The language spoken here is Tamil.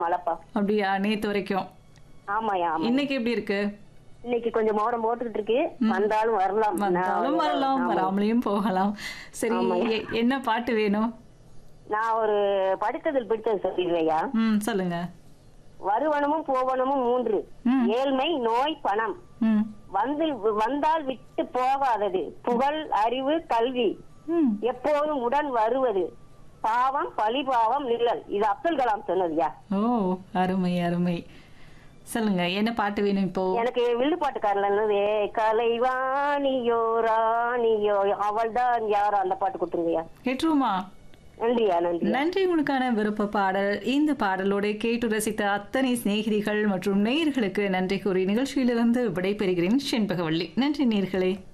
மழைப்பா அப்படியா நேத்து வரைக்கும் ஆமாயா ஆமா இன்னைக்கு எப்படி இருக்கு இன்னைக்கு கொஞ்சம் மோரம் போட்டுக்கிட்டு இருக்கு வந்தாலும் வரலாம் வந்தாலும் நான் வரலாம் ஆமா. வராமலையும் போகலாம் சரி எ- என்ன பாட்டு வேணும் நான் ஒரு படித்ததில் பிடித்தது சொல்லிடுவையா ம் சொல்லுங்க வருவனமும் போவனமும் மூன்று ம். ஏழ்மை நோய் பணம் ம் வந்து வந்தால் விட்டு போகாதது புகழ் அறிவு கல்வி ம் எப்போதும் உடன் வருவது பாவம் பழிபாவம் நிழல் இது அப்துல் கலாம் சொன்னதுயா ஓ அருமை அருமை சொல்லுங்க என்ன பாட்டு வேணும் இப்போ எனக்கு வில்லுப்பாட்டுக்காரல இருந்தது கலைவாணியோ ராணியோ அவள்தான் யாரோ அந்த பாட்டு கொடுத்துருங்கய்யா கேட்டுருமா நன்றியா நன்றி நன்றி உங்களுக்கான விருப்ப பாடல் இந்த பாடலோடு கேட்டு ரசித்த அத்தனை சிநேகிதிகள் மற்றும் நேயர்களுக்கு நன்றி கூறி நிகழ்ச்சியிலிருந்து விடைபெறுகிறேன் செண்பகவள்ளி நன்றி நேர்களே